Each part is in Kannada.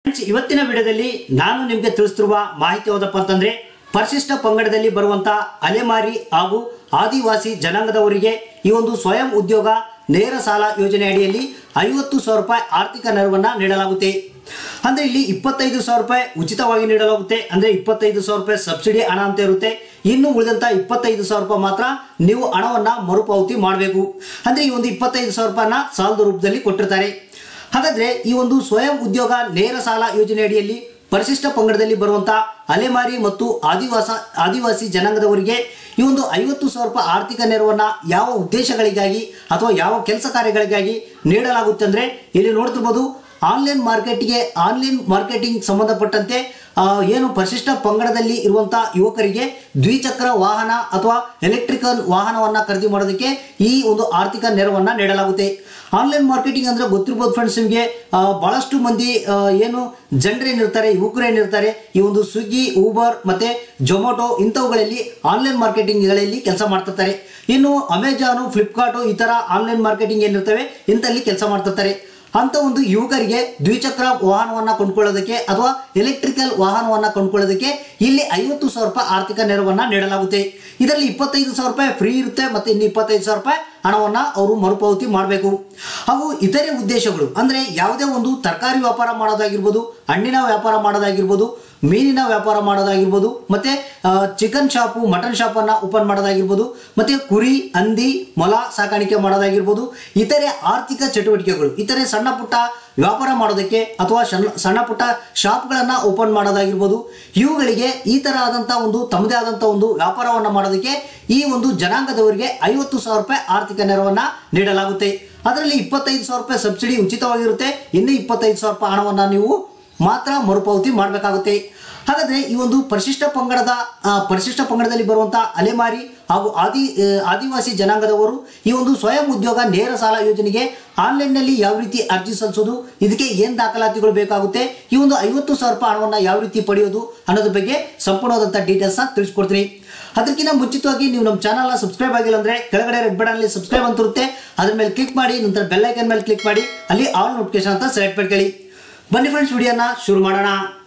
ಫ್ರೆಂಡ್ಸ್ ಇವತ್ತಿನ ವಿಡಿಯೋದಲ್ಲಿ ನಾನು ನಿಮಗೆ ತಿಳಿಸ್ತಿರುವ ಮಾಹಿತಿ ಯಾವುದಪ್ಪ ಅಂತಂದ್ರೆ ಪರಿಶಿಷ್ಟ ಪಂಗಡದಲ್ಲಿ ಬರುವಂತ ಅಲೆಮಾರಿ ಹಾಗೂ ಆದಿವಾಸಿ ಜನಾಂಗದವರಿಗೆ ಈ ಒಂದು ಸ್ವಯಂ ಉದ್ಯೋಗ ನೇರ ಸಾಲ ಯೋಜನೆ ಅಡಿಯಲ್ಲಿ ಐವತ್ತು ಸಾವಿರ ರೂಪಾಯಿ ಆರ್ಥಿಕ ನೆರವನ್ನ ನೀಡಲಾಗುತ್ತೆ ಅಂದ್ರೆ ಇಲ್ಲಿ ಇಪ್ಪತ್ತೈದು ಸಾವಿರ ರೂಪಾಯಿ ಉಚಿತವಾಗಿ ನೀಡಲಾಗುತ್ತೆ ಅಂದ್ರೆ ಇಪ್ಪತ್ತೈದು ಸಾವಿರ ರೂಪಾಯಿ ಸಬ್ಸಿಡಿ ಹಣ ಅಂತ ಇರುತ್ತೆ ಇನ್ನು ಉಳಿದಂತ ಇಪ್ಪತ್ತೈದು ಸಾವಿರ ರೂಪಾಯಿ ಮಾತ್ರ ನೀವು ಹಣವನ್ನ ಮರುಪಾವತಿ ಮಾಡಬೇಕು ಅಂದ್ರೆ ಈ ಒಂದು ಇಪ್ಪತ್ತೈದು ಸಾವಿರ ರೂಪಾಯಿನ ಸಾಲದ ರೂಪದಲ್ಲಿ ಕೊಟ್ಟಿರ್ತಾರೆ ಹಾಗಾದ್ರೆ ಈ ಒಂದು ಸ್ವಯಂ ಉದ್ಯೋಗ ನೇರ ಸಾಲ ಯೋಜನೆ ಅಡಿಯಲ್ಲಿ ಪರಿಶಿಷ್ಟ ಪಂಗಡದಲ್ಲಿ ಬರುವಂತಹ ಅಲೆಮಾರಿ ಮತ್ತು ಆದಿವಾಸ ಆದಿವಾಸಿ ಜನಾಂಗದವರಿಗೆ ಈ ಒಂದು ಐವತ್ತು ಸಾವಿರ ರೂಪಾಯಿ ಆರ್ಥಿಕ ನೆರವನ್ನ ಯಾವ ಉದ್ದೇಶಗಳಿಗಾಗಿ ಅಥವಾ ಯಾವ ಕೆಲಸ ಕಾರ್ಯಗಳಿಗಾಗಿ ನೀಡಲಾಗುತ್ತೆ ಅಂದ್ರೆ ಇಲ್ಲಿ ನೋಡ್ತಿರ್ಬೋದು ಆನ್ಲೈನ್ ಮಾರ್ಕೆಟ್ಗೆ ಆನ್ಲೈನ್ ಮಾರ್ಕೆಟಿಂಗ್ ಸಂಬಂಧಪಟ್ಟಂತೆ ಆ, ಏನು ಪರಿಶಿಷ್ಟ ಪಂಗಡದಲ್ಲಿ ಇರುವಂತಹ ಯುವಕರಿಗೆ ದ್ವಿಚಕ್ರ ವಾಹನ ಅಥವಾ ಎಲೆಕ್ಟ್ರಿಕಲ್ ವಾಹನವನ್ನ ಖರೀದಿ ಮಾಡೋದಕ್ಕೆ ಈ ಒಂದು ಆರ್ಥಿಕ ನೆರವನ್ನ ನೀಡಲಾಗುತ್ತೆ ಆನ್ಲೈನ್ ಮಾರ್ಕೆಟಿಂಗ್ ಅಂದ್ರೆ ಗೊತ್ತಿರ್ಬೋದು ಫ್ರೆಂಡ್ಸ್ ನಿಮಗೆ ಬಹಳಷ್ಟು ಮಂದಿ ಆ, ಏನು ಜನರೇನಿರ್ತಾರೆ ಯುವಕರೇನಿರ್ತಾರೆ ಈ ಒಂದು ಸ್ವಿಗ್ಗಿ ಊಬರ್ ಮತ್ತೆ ಜೊಮೊಟೊ ಇಂಥವುಗಳಲ್ಲಿ ಆನ್ಲೈನ್ ಮಾರ್ಕೆಟಿಂಗ್ಗಳಲ್ಲಿ ಕೆಲಸ ಮಾಡ್ತಿರ್ತಾರೆ ಇನ್ನು ಅಮೆಜಾನು ಫ್ಲಿಪ್ಕಾರ್ಟು ಈ ತರ ಆನ್ಲೈನ್ ಮಾರ್ಕೆಟಿಂಗ್ ಏನಿರ್ತವೆ ಇಂಥಲ್ಲಿ ಕೆಲಸ ಮಾಡ್ತಿರ್ತಾರೆ ಅಂತ ಒಂದು ಯುವಕರಿಗೆ ದ್ವಿಚಕ್ರ ವಾಹನವನ್ನ ಕೊಂಡ್ಕೊಳ್ಳೋದಕ್ಕೆ ಅಥವಾ ಎಲೆಕ್ಟ್ರಿಕಲ್ ವಾಹನವನ್ನ ಕೊಂಡ್ಕೊಳ್ಳೋದಕ್ಕೆ ಇಲ್ಲಿ ಐವತ್ತು ಸಾವಿರ ರೂಪಾಯಿ ಆರ್ಥಿಕ ನೆರವನ್ನ ನೀಡಲಾಗುತ್ತೆ ಇದರಲ್ಲಿ ಇಪ್ಪತ್ತೈದು ಸಾವಿರ ರೂಪಾಯಿ ಫ್ರೀ ಇರುತ್ತೆ ಮತ್ತೆ ಇನ್ನು ಇಪ್ಪತ್ತೈದು ಸಾವಿರ ರೂಪಾಯಿ ಹಣವನ್ನ ಅವರು ಮರುಪಾವತಿ ಮಾಡಬೇಕು ಹಾಗೂ ಇತರೆ ಉದ್ದೇಶಗಳು ಅಂದ್ರೆ ಯಾವುದೇ ಒಂದು ತರಕಾರಿ ವ್ಯಾಪಾರ ಮಾಡೋದಾಗಿರ್ಬೋದು ಹಣ್ಣಿನ ವ್ಯಾಪಾರ ಮಾಡೋದಾಗಿರ್ಬೋದು ಮೀನಿನ ವ್ಯಾಪಾರ ಮಾಡೋದಾಗಿರ್ಬೋದು ಮತ್ತೆ ಚಿಕನ್ ಶಾಪು ಮಟನ್ ಶಾಪನ್ನು ಓಪನ್ ಮಾಡೋದಾಗಿರ್ಬೋದು ಮತ್ತೆ ಕುರಿ ಹಂದಿ ಮೊಲ ಸಾಕಾಣಿಕೆ ಮಾಡೋದಾಗಿರ್ಬೋದು ಇತರೆ ಆರ್ಥಿಕ ಚಟುವಟಿಕೆಗಳು ಇತರೆ ಸಣ್ಣ ಪುಟ್ಟ ವ್ಯಾಪಾರ ಮಾಡೋದಕ್ಕೆ ಅಥವಾ ಸಣ್ಣ ಸಣ್ಣ ಪುಟ್ಟ ಶಾಪ್ಗಳನ್ನು ಓಪನ್ ಮಾಡೋದಾಗಿರ್ಬೋದು ಇವುಗಳಿಗೆ ಈ ಥರ ಆದಂಥ ಒಂದು ತಮ್ಮದೇ ಆದಂಥ ಒಂದು ವ್ಯಾಪಾರವನ್ನು ಮಾಡೋದಕ್ಕೆ ಈ ಒಂದು ಜನಾಂಗದವರಿಗೆ ಐವತ್ತು ಸಾವಿರ ರೂಪಾಯಿ ಆರ್ಥಿಕ ನೆರವನ್ನ ನೀಡಲಾಗುತ್ತೆ ಅದರಲ್ಲಿ ಇಪ್ಪತ್ತೈದು ಸಾವಿರ ರೂಪಾಯಿ ಸಬ್ಸಿಡಿ ಉಚಿತವಾಗಿರುತ್ತೆ ಇನ್ನು ಇಪ್ಪತ್ತೈದು ಸಾವಿರ ರೂಪಾಯಿ ಹಣವನ್ನು ನೀವು ಮಾತ್ರ ಮರುಪಾವತಿ ಮಾಡಬೇಕಾಗುತ್ತೆ ಹಾಗಾದ್ರೆ ಈ ಒಂದು ಪರಿಶಿಷ್ಟ ಪಂಗಡದ ಆ, ಪರಿಶಿಷ್ಟ ಪಂಗಡದಲ್ಲಿ ಬರುವಂತಹ ಅಲೆಮಾರಿ ಹಾಗೂ ಆದಿ ಆ, ಆದಿವಾಸಿ ಜನಾಂಗದವರು ಈ ಒಂದು ಸ್ವಯಂ ಉದ್ಯೋಗ ನೇರ ಸಾಲ ಯೋಜನೆಗೆ ಆನ್ಲೈನ್ನಲ್ಲಿ ಯಾವ ರೀತಿ ಅರ್ಜಿ ಸಲ್ಲಿಸೋದು ಇದಕ್ಕೆ ಏನು ದಾಖಲಾತಿಗಳು ಬೇಕಾಗುತ್ತೆ ಈ ಒಂದು ಐವತ್ತು ಸಾವಿರ ರೂಪಾಯಿ ಹಣವನ್ನು ಯಾವ ರೀತಿ ಪಡೆಯೋದು ಅನ್ನೋದ್ರ ಬಗ್ಗೆ ಸಂಪೂರ್ಣವಾದಂಥ ಡೀಟೇಲ್ಸ್ನ ತಿಳಿಸ್ಕೊಡ್ತೀನಿ ಅದಕ್ಕಿಂತ ಮುಂಚಿತವಾಗಿ ನೀವು ನಮ್ಮ ಚಾನಲ್ನ ಸಬ್ಸ್ಕ್ರೈಬ್ ಆಗಿಲ್ಲ ಅಂದ್ರೆ ಕೆಳಗಡೆ ರೆಡ್ ಬಟನ್ ಸಬ್ಸ್ಕ್ರೈಬ್ ಅಂತ ಇರುತ್ತೆ ಅದ್ರ ಮೇಲೆ ಕ್ಲಿಕ್ ಮಾಡಿ ನಂತರ ಬೆಲ್ ಐಕನ್ ಮೇಲೆ ಕ್ಲಿಕ್ ಮಾಡಿ ಅಲ್ಲಿ ಆಲ್ ನೋಟಿಫಿಕೇಶನ್ ಅಂತ ಸೆಲೆಕ್ಟ್ ಮಾಡ್ಕೊಳ್ಳಿ ಬನ್ನಿ ಫ್ರೆಂಡ್ಸ್ ವಿಡಿಯೋನ ಶುರು ಮಾಡೋಣ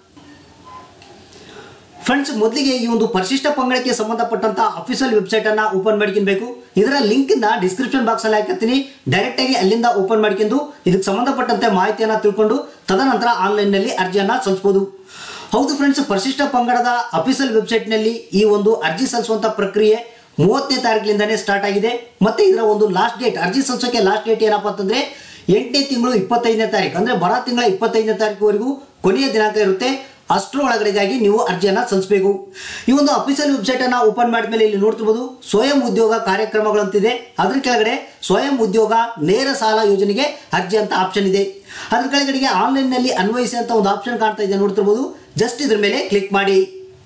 ಫ್ರೆಂಡ್ಸ್ ಮೊದಲಿಗೆ ಈ ಒಂದು ಪರಿಶಿಷ್ಟ ಪಂಗಡಕ್ಕೆ ಸಂಬಂಧಪಟ್ಟಂತ ಅಫಿಷಿಯಲ್ ವೆಬ್ಸೈಟ್ ಅನ್ನ ಓಪನ್ ಮಾಡ್ಕೊಬೇಕು ಇದರ ಲಿಂಕ್ ನ ಡಿಸ್ಕ್ರಿಪ್ಷನ್ ಬಾಕ್ಸ್ ಅಲ್ಲಿ ಹಾಕಿರ್ತೀನಿ ಡೈರೆಕ್ಟ್ ಆಗಿ ಅಲ್ಲಿಂದ ಓಪನ್ ಮಾಡ್ಕೊಂಡು ಇದಕ್ಕೆ ಸಂಬಂಧಪಟ್ಟಂತೆ ಮಾಹಿತಿಯನ್ನ ತಿಳ್ಕೊಂಡು ತದನಂತರ ಆನ್ಲೈನ್ ನಲ್ಲಿ ಅರ್ಜಿಯನ್ನ ಸಲ್ಲಿಸಬಹುದು ಹೌದು ಫ್ರೆಂಡ್ಸ್ ಪರಿಶಿಷ್ಟ ಪಂಗಡದ ಅಫಿಷಿಯಲ್ ವೆಬ್ಸೈಟ್ ನಲ್ಲಿ ಈ ಒಂದು ಅರ್ಜಿ ಸಲ್ಲಿಸುವಂತ ಪ್ರಕ್ರಿಯೆ ಮೂವತ್ತನೇ ತಾರೀಕಿನಿಂದನೇ ಸ್ಟಾರ್ಟ್ ಆಗಿದೆ ಮತ್ತೆ ಇದರ ಒಂದು ಲಾಸ್ಟ್ ಡೇಟ್ ಅರ್ಜಿ ಸಲ್ಲಿಸೋಕೆ ಲಾಸ್ಟ್ ಡೇಟ್ ಏನಪ್ಪಾ ಅಂತಂದ್ರೆ ಎಂಟನೇ ತಿಂಗಳು ಇಪ್ಪತ್ತೈದನೇ ತಾರೀಕು ಅಂದ್ರೆ ಬರ ತಿಂಗಳ ಇಪ್ಪತ್ತೈದನೇ ತಾರೀಕುವರೆಗೂ ಕೊನೆಯ ದಿನಾಂಕ ಇರುತ್ತೆ ಅಷ್ಟರ ಒಳಗಡೆಗಾಗಿ ನೀವು ಅರ್ಜಿಯನ್ನ ಸಲ್ಲಿಸಬೇಕು ಈ ಒಂದು ಅಫಿಷಿಯಲ್ ವೆಬ್ಸೈಟ್ ಅನ್ನ ಓಪನ್ ಮಾಡಿದ್ಮೇಲೆ ಇಲ್ಲಿ ನೋಡ್ತಿರ್ಬೋದು ಸ್ವಯಂ ಉದ್ಯೋಗ ಕಾರ್ಯಕ್ರಮಗಳಂತಿದೆ ಅದ್ರ ಕೆಳಗಡೆ ಸ್ವಯಂ ಉದ್ಯೋಗ ನೇರ ಸಾಲ ಯೋಜನೆಗೆ ಅರ್ಜಿ ಅಂತ ಆಪ್ಷನ್ ಇದೆ ಅದ್ರ ಕೆಳಗಡೆಗೆ ಆನ್ಲೈನ್ ನಲ್ಲಿ ಅನ್ವಯಿಸಿ ಅಂತ ಒಂದು ಆಪ್ಷನ್ ಕಾಣ್ತಾ ಇದೆ ನೋಡ್ತಿರ್ಬೋದು ಜಸ್ಟ್ ಇದ್ರ ಮೇಲೆ ಕ್ಲಿಕ್ ಮಾಡಿ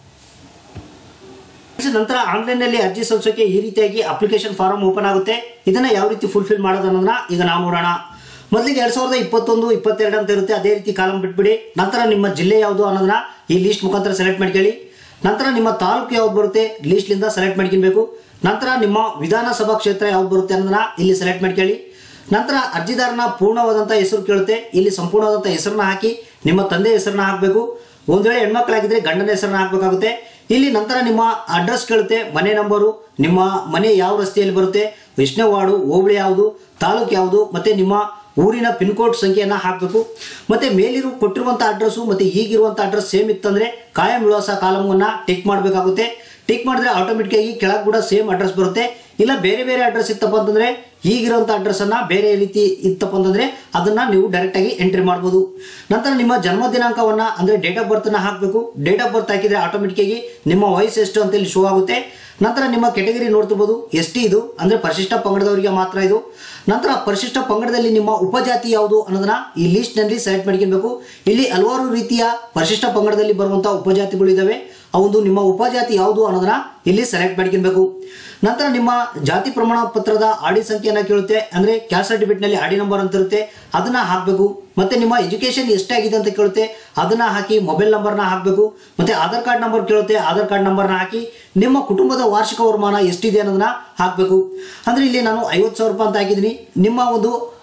ನಂತರ ಆನ್ಲೈನ್ ನಲ್ಲಿ ಅರ್ಜಿ ಸಲ್ಲಿಸೋಕೆ ಈ ರೀತಿಯಾಗಿ ಅಪ್ಲಿಕೇಶನ್ ಫಾರಂ ಓಪನ್ ಆಗುತ್ತೆ ಇದನ್ನ ಯಾವ ರೀತಿ ಫುಲ್ಫಿಲ್ ಮಾಡೋದು ಅನ್ನೋದನ್ನ ಈಗ ನಾವು ನೋಡೋಣ ಮೊದಲಿಗೆ ಎರಡ್ ಸಾವಿರದ ಇಪ್ಪತ್ತೊಂದು ಇಪ್ಪತ್ತೆರಡು ಅಂತ ಇರುತ್ತೆ ಅದೇ ರೀತಿ ಕಾಲಂ ಬಿಟ್ಬಿಡಿ ನಂತರ ನಿಮ್ಮ ಜಿಲ್ಲೆ ಯಾವುದು ಅನ್ನೋದನ್ನ ಈ ಲೀಸ್ಟ್ ಮುಖಾಂತರ ಸೆಲೆಕ್ಟ್ ಮಾಡ್ಕೊಳ್ಳಿ ನಂತರ ನಿಮ್ಮ ತಾಲೂಕು ಯಾವ್ದು ಬರುತ್ತೆ ಲೀಸ್ಟ್ಲಿಂದ ಸೆಲೆಕ್ಟ್ ಮಾಡ್ಕೊಬೇಕು ನಂತರ ನಿಮ್ಮ ವಿಧಾನಸಭಾ ಕ್ಷೇತ್ರ ಯಾವ್ದು ಬರುತ್ತೆ ಅನ್ನೋದನ್ನ ಇಲ್ಲಿ ಸೆಲೆಕ್ಟ್ ಮಾಡ್ಕೊಳ್ಳಿ ನಂತರ ಅರ್ಜಿದಾರನ ಪೂರ್ಣವಾದಂಥ ಹೆಸರು ಕೇಳುತ್ತೆ ಇಲ್ಲಿ ಸಂಪೂರ್ಣವಾದಂಥ ಹೆಸರನ್ನ ಹಾಕಿ ನಿಮ್ಮ ತಂದೆ ಹೆಸರನ್ನ ಹಾಕಬೇಕು ಒಂದು ವೇಳೆ ಹೆಣ್ಮಕ್ಳಾಗಿದ್ರೆ ಗಂಡನ ಹೆಸರನ್ನ ಹಾಕಬೇಕಾಗುತ್ತೆ ಇಲ್ಲಿ ನಂತರ ನಿಮ್ಮ ಅಡ್ರೆಸ್ ಕೇಳುತ್ತೆ ಮನೆ ನಂಬರು ನಿಮ್ಮ ಮನೆ ಯಾವ ರಸ್ತೆಯಲ್ಲಿ ಬರುತ್ತೆ ಎಷ್ಟನೇ ವಾರ್ಡು ಹೋಬಳಿ ಯಾವುದು ತಾಲೂಕು ಯಾವುದು ಮತ್ತೆ ನಿಮ್ಮ ಊರಿನ ಪಿನ್ ಕೋಡ್ ಸಂಖ್ಯೆಯನ್ನ ಹಾಕಬೇಕು ಮತ್ತೆ ಮೇಲಿರೋ ಕೊಟ್ಟಿರುವಂಥ ಅಡ್ರೆಸ್ಸು ಮತ್ತೆ ಈಗಿರುವಂಥ ಅಡ್ರೆಸ್ ಸೇಮ್ ಇತ್ತಂದ್ರೆ ಕಾಯಂ ವಿಳಾಸ ಕಾಲಮನ್ನ ಟಿಕ್ ಮಾಡಬೇಕಾಗುತ್ತೆ ಟಿಕ್ ಮಾಡಿದ್ರೆ ಆಟೋಮೆಟಿಕ್ ಆಗಿ ಕೆಳಗೆ ಕೂಡ ಸೇಮ್ ಅಡ್ರೆಸ್ ಬರುತ್ತೆ ಇಲ್ಲ ಬೇರೆ ಬೇರೆ ಅಡ್ರೆಸ್ ಇತ್ತಪ್ಪ ಅಂತಂದ್ರೆ ಈಗಿರುವಂಥ ಅಡ್ರೆಸ್ ಅನ್ನ ಬೇರೆ ರೀತಿ ಇತ್ತಪ್ಪ ಅಂತಂದ್ರೆ ಅದನ್ನ ನೀವು ಡೈರೆಕ್ಟ್ ಆಗಿ ಎಂಟ್ರಿ ಮಾಡ್ಬೋದು ನಂತರ ನಿಮ್ಮ ಜನ್ಮ ದಿನಾಂಕವನ್ನ ಅಂದ್ರೆ ಡೇಟ್ ಆಫ್ ಬರ್ತ್ ನ ಹಾಕಬೇಕು ಡೇಟ್ ಆಫ್ ಬರ್ತ್ ಹಾಕಿದ್ರೆ ಆಟೋಮೆಟಿಕ್ ಆಗಿ ನಿಮ್ಮ ವಯಸ್ಸು ಎಷ್ಟು ಅಂತ ಇಲ್ಲಿ ಶೋ ಆಗುತ್ತೆ ನಂತರ ನಿಮ್ಮ ಕೆಟಗರಿ ನೋಡ್ತಿರ್ಬೋದು ಎಸ್ ಟಿ ಇದು ಅಂದ್ರೆ ಪರಿಶಿಷ್ಟ ಪಂಗಡದವರಿಗೆ ಮಾತ್ರ ಇದು ನಂತರ ಪರಿಶಿಷ್ಟ ಪಂಗಡದಲ್ಲಿ ನಿಮ್ಮ ಉಪಜಾತಿ ಯಾವುದು ಅನ್ನೋದನ್ನ ಈ ಲಿಸ್ಟ್ ನಲ್ಲಿ ಸೆಲೆಕ್ಟ್ ಮಾಡ್ಕೊಬೇಕು ಇಲ್ಲಿ ಹಲವಾರು ರೀತಿಯ ಪರಿಶಿಷ್ಟ ಪಂಗಡದಲ್ಲಿ ಬರುವಂತಹ ಉಪಜಾತಿಗಳು ಇದಾವೆ ಆ ಒಂದು ನಿಮ್ಮ ಉಪಜಾತಿ ಯಾವುದು ಅನ್ನೋದನ್ನ ಇಲ್ಲಿ ಸೆಲೆಕ್ಟ್ ಮಾಡ್ಕೊಬೇಕು ನಂತರ ನಿಮ್ಮ ಜಾತಿ ಪ್ರಮಾಣ ಪತ್ರದ ಆಡಿ ಸಂಖ್ಯೆಯನ್ನ ಕೇಳುತ್ತೆ ಅಂದ್ರೆ ಕ್ಯಾಸ್ಟ್ ಸರ್ಟಿಫಿಕೇಟ್ ನಲ್ಲಿ ಆಡಿ ನಂಬರ್ ಅಂತ ಇರುತ್ತೆ ಅದನ್ನ ಹಾಕಬೇಕು ಮತ್ತೆ ನಿಮ್ಮ ಎಜುಕೇಶನ್ ಎಷ್ಟಾಗಿದೆ ಅಂತ ಕೇಳುತ್ತೆ ಅದನ್ನ ಹಾಕಿ ಮೊಬೈಲ್ ನಂಬರ್ನ ಹಾಕಬೇಕು ಮತ್ತೆ ಆಧಾರ್ ಕಾರ್ಡ್ ನಂಬರ್ ಕೇಳುತ್ತೆ ಆಧಾರ್ ಕಾರ್ಡ್ ನಂಬರ್ನ ಹಾಕಿ ನಿಮ್ಮ ಕುಟುಂಬದ ವಾರ್ಷಿಕ ವರಮಾನ ಎಷ್ಟಿದೆ ಅನ್ನೋದನ್ನ ಹಾಕಬೇಕು ಅಂದ್ರೆ ಇಲ್ಲಿ ನಾನು ಐವತ್ತು ಸಾವಿರ ರೂಪಾಯಿ ಅಂತ ಹಾಕಿದ್ದೀನಿ ನಿಮ್ಮ ಒಂದು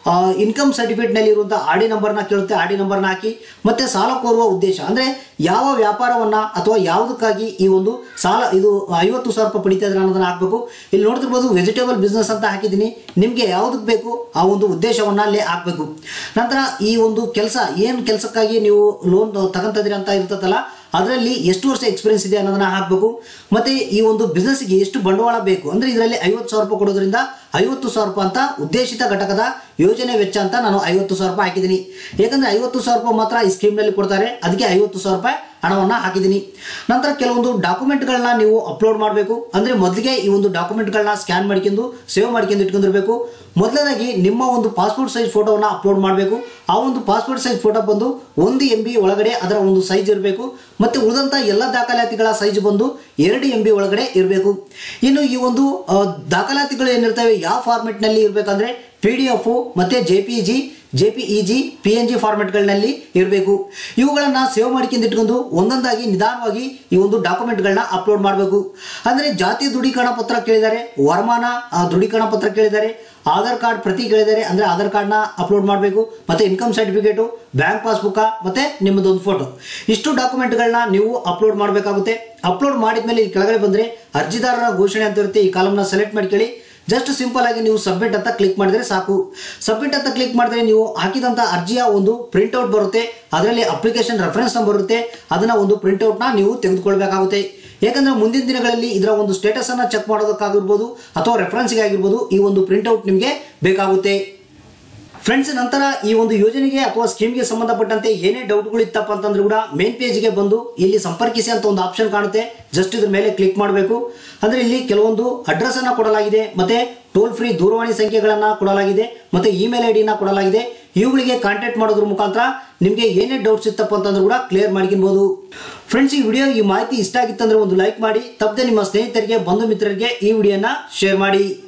ಇನ್ಕಮ್ ಸರ್ಟಿಫಿಕೇಟ್ನಲ್ಲಿ ಇರುವಂಥ ಆರ್ ಡಿ ನಂಬರ್ನ ಕೇಳುತ್ತೆ ಆರ್ ಡಿ ನಂಬರ್ನ ಹಾಕಿ ಮತ್ತೆ ಸಾಲ ಕೋರುವ ಉದ್ದೇಶ ಅಂದರೆ ಯಾವ ವ್ಯಾಪಾರವನ್ನ ಅಥವಾ ಯಾವುದಕ್ಕಾಗಿ ಈ ಒಂದು ಸಾಲ ಇದು ಐವತ್ತು ಸಾವಿರ ರೂಪಾಯಿ ಪಡಿತಾ ಇದ್ರೆ ಅನ್ನೋದನ್ನ ಹಾಕಬೇಕು ಇಲ್ಲಿ ನೋಡ್ತಿರ್ಬೋದು ವೆಜಿಟೇಬಲ್ ಬಿಸ್ನೆಸ್ ಅಂತ ಹಾಕಿದ್ದೀನಿ ನಿಮಗೆ ಯಾವುದಕ್ಕೆ ಬೇಕು ಆ ಒಂದು ಉದ್ದೇಶವನ್ನ ಅಲ್ಲೇ ಹಾಕಬೇಕು ನಂತರ ಈ ಒಂದು ಕೆಲಸ ಏನು ಕೆಲಸಕ್ಕಾಗಿ ನೀವು ಲೋನ್ ತಗೊಂತಿದ್ದೀರಿ ಅಂತ ಇರ್ತದಲ್ಲ ಅದರಲ್ಲಿ ಎಷ್ಟು ವರ್ಷ ಎಕ್ಸ್ಪೀರಿಯನ್ಸ್ ಇದೆ ಅನ್ನೋದನ್ನ ಹಾಕಬೇಕು ಮತ್ತೆ ಈ ಒಂದು ಬಿಸ್ನೆಸ್ಗೆ ಎಷ್ಟು ಬಂಡವಾಳ ಬೇಕು ಅಂದ್ರೆ ಇದರಲ್ಲಿ ಐವತ್ತು ಸಾವಿರ ರೂಪಾಯಿ ಕೊಡೋದ್ರಿಂದ ಐವತ್ತು ಸಾವಿರ ರೂಪಾಯಿ ಅಂತ ಉದ್ದೇಶಿತ ಘಟಕದ ಯೋಜನೆ ವೆಚ್ಚ ಅಂತ ನಾನು ಐವತ್ತು ಸಾವಿರ ರೂಪಾಯಿ ಹಾಕಿದ್ದೀನಿ ಯಾಕಂದ್ರೆ ಐವತ್ತು ಸಾವಿರ ರೂಪಾಯಿ ಮಾತ್ರ ಈ ಸ್ಕೀಮ್ನಲ್ಲಿ ಕೊಡ್ತಾರೆ ಅದಕ್ಕೆ ಐವತ್ತು ಸಾವಿರ ರೂಪಾಯಿ ಹಣವನ್ನು ಹಾಕಿದ್ದೀನಿ ನಂತರ ಕೆಲವೊಂದು ಡಾಕ್ಯುಮೆಂಟ್ಗಳನ್ನ ನೀವು ಅಪ್ಲೋಡ್ ಮಾಡಬೇಕು ಅಂದರೆ ಮೊದಲಿಗೆ ಈ ಒಂದು ಡಾಕ್ಯುಮೆಂಟ್ಗಳನ್ನ ಸ್ಕ್ಯಾನ್ ಮಾಡ್ಕೊಂಡು ಸೇವ್ ಮಾಡ್ಕೊಂಡು ಇಟ್ಕೊಂಡಿರ್ಬೇಕು ಮೊದಲನೇದಾಗಿ ನಿಮ್ಮ ಒಂದು ಪಾಸ್ಪೋರ್ಟ್ ಸೈಜ್ ಫೋಟೋವನ್ನು ಅಪ್ಲೋಡ್ ಮಾಡಬೇಕು ಆ ಒಂದು ಪಾಸ್ಪೋರ್ಟ್ ಸೈಜ್ ಫೋಟೋ ಬಂದು ಒಂದು ಎಂ ಬಿ ಒಳಗಡೆ ಅದರ ಒಂದು ಸೈಜ್ ಇರಬೇಕು ಮತ್ತು ಉಳಿದಂಥ ಎಲ್ಲ ದಾಖಲಾತಿಗಳ ಸೈಜ್ ಬಂದು ಎರಡು ಎಂ ಬಿ ಒಳಗಡೆ ಇರಬೇಕು ಇನ್ನು ಈ ಒಂದು ಆ, ದಾಖಲಾತಿಗಳು ಏನಿರ್ತವೆ ಯಾವ ಫಾರ್ಮೆಟ್ನಲ್ಲಿ ಇರಬೇಕಂದ್ರೆ ಪಿ ಡಿ ಎಫ್ ಮತ್ತು J P G J P E G P N G ಫಾರ್ಮೆಟ್ಗಳಲ್ಲಿ ಇರಬೇಕು ಇವುಗಳನ್ನು ಸೇವ್ ಮಾಡ್ಕೊಂಡು ಇಟ್ಕೊಂಡು ಒಂದೊಂದಾಗಿ ನಿಧಾನವಾಗಿ ಈ ಒಂದು ಡಾಕ್ಯುಮೆಂಟ್ಗಳನ್ನ ಅಪ್ಲೋಡ್ ಮಾಡಬೇಕು ಅಂದರೆ ಜಾತಿ ದೃಢೀಕರಣ ಪತ್ರ ಕೇಳಿದ್ದಾರೆ ವರಮಾನ ಆ, ದೃಢೀಕರಣ ಪತ್ರ ಕೇಳಿದ್ದಾರೆ ಆಧಾರ್ ಕಾರ್ಡ್ ಪ್ರತಿ ಕೇಳಿದ್ದಾರೆ ಅಂದರೆ ಆಧಾರ್ ಕಾರ್ಡ್ನ ಅಪ್ಲೋಡ್ ಮಾಡಬೇಕು ಮತ್ತು ಇನ್ಕಮ್ ಸರ್ಟಿಫಿಕೇಟು ಬ್ಯಾಂಕ್ ಪಾಸ್ಬುಕ್ಕ ಮತ್ತು ನಿಮ್ಮದೊಂದು ಫೋಟೋ ಇಷ್ಟು ಡಾಕ್ಯುಮೆಂಟ್ಗಳನ್ನ ನೀವು ಅಪ್ಲೋಡ್ ಮಾಡಬೇಕಾಗುತ್ತೆ ಅಪ್ಲೋಡ್ ಮಾಡಿದ್ಮೇಲೆ ಈ ಕೆಳಗಡೆ ಬಂದರೆ ಅರ್ಜಿದಾರರ ಘೋಷಣೆ ಅಂತ ಇರುತ್ತೆ ಈ ಕಾಲಮ್ನ ಸೆಲೆಕ್ಟ್ ಮಾಡ್ಕೊಳ್ಳಿ ಜಸ್ಟ್ ಸಿಂಪಲ್ ಆಗಿ ನೀವು ಸಬ್ಮಿಟ್ ಅಂತ ಕ್ಲಿಕ್ ಮಾಡಿದ್ರೆ ಸಾಕು ಸಬ್ಮಿಟ್ ಅಂತ ಕ್ಲಿಕ್ ಮಾಡಿದ್ರೆ ನೀವು ಹಾಕಿದಂಥ ಅರ್ಜಿಯ ಒಂದು ಪ್ರಿಂಟ್ಔಟ್ ಬರುತ್ತೆ ಅದರಲ್ಲಿ ಅಪ್ಲಿಕೇಶನ್ ರೆಫರೆನ್ಸ್ ನಂಬರ್ ಇರುತ್ತೆ ಅದನ್ನ ಒಂದು ಪ್ರಿಂಟ್ಔಟ್ನ ನೀವು ತೆಗೆದುಕೊಳ್ಬೇಕಾಗುತ್ತೆ ಯಾಕಂದ್ರೆ ಮುಂದಿನ ದಿನಗಳಲ್ಲಿ ಇದರ ಒಂದು ಸ್ಟೇಟಸ್ ಅನ್ನ ಚೆಕ್ ಮಾಡೋದಕ್ಕಾಗಿರ್ಬೋದು ಅಥವಾ ರೆಫರೆನ್ಸ್ಗೆ ಆಗಿರ್ಬೋದು ಈ ಒಂದು ಪ್ರಿಂಟ್ಔಟ್ ನಿಮಗೆ ಬೇಕಾಗುತ್ತೆ ಫ್ರೆಂಡ್ಸ್ ನಂತರ ಈ ಒಂದು ಯೋಜನೆಗೆ ಅಥವಾ ಸ್ಕೀಮ್ಗೆ ಸಂಬಂಧಪಟ್ಟಂತೆ ಏನೇ ಡೌಟ್ಗಳು ಇತ್ತಪ್ಪ ಅಂತಂದ್ರೆ ಕೂಡ ಮೇನ್ ಪೇಜ್ಗೆ ಬಂದು ಇಲ್ಲಿ ಸಂಪರ್ಕಿಸಿ ಅಂತ ಒಂದು ಆಪ್ಷನ್ ಕಾಣುತ್ತೆ ಜಸ್ಟ್ ಇದ್ರ ಮೇಲೆ ಕ್ಲಿಕ್ ಮಾಡಬೇಕು ಅಂದ್ರೆ ಇಲ್ಲಿ ಕೆಲವೊಂದು ಅಡ್ರೆಸ್ ಅನ್ನ ಕೊಡಲಾಗಿದೆ ಮತ್ತೆ ಟೋಲ್ ಫ್ರೀ ದೂರವಾಣಿ ಸಂಖ್ಯೆಗಳನ್ನ ಕೊಡಲಾಗಿದೆ ಮತ್ತೆ ಇಮೇಲ್ ಐ ಡಿನ ಕೊಡಲಾಗಿದೆ ಇವುಗಳಿಗೆ ಕಾಂಟ್ಯಾಕ್ಟ್ ಮಾಡೋದ್ರ ಮುಖಾಂತರ ನಿಮಗೆ ಏನೇ ಡೌಟ್ಸ್ ಇತ್ತಪ್ಪ ಅಂತಂದ್ರೆ ಕೂಡ ಕ್ಲಿಯರ್ ಮಾಡ್ಕೊಬಹುದು ಫ್ರೆಂಡ್ಸ್ ಈ ವಿಡಿಯೋ ಈ ಮಾಹಿತಿ ಇಷ್ಟ ಆಗಿತ್ತಂದ್ರೆ ಒಂದು ಲೈಕ್ ಮಾಡಿ ತಪ್ಪದೆ ನಿಮ್ಮ ಸ್ನೇಹಿತರಿಗೆ ಬಂಧು ಮಿತ್ರರಿಗೆ ಈ ವಿಡಿಯೋನ ಶೇರ್ ಮಾಡಿ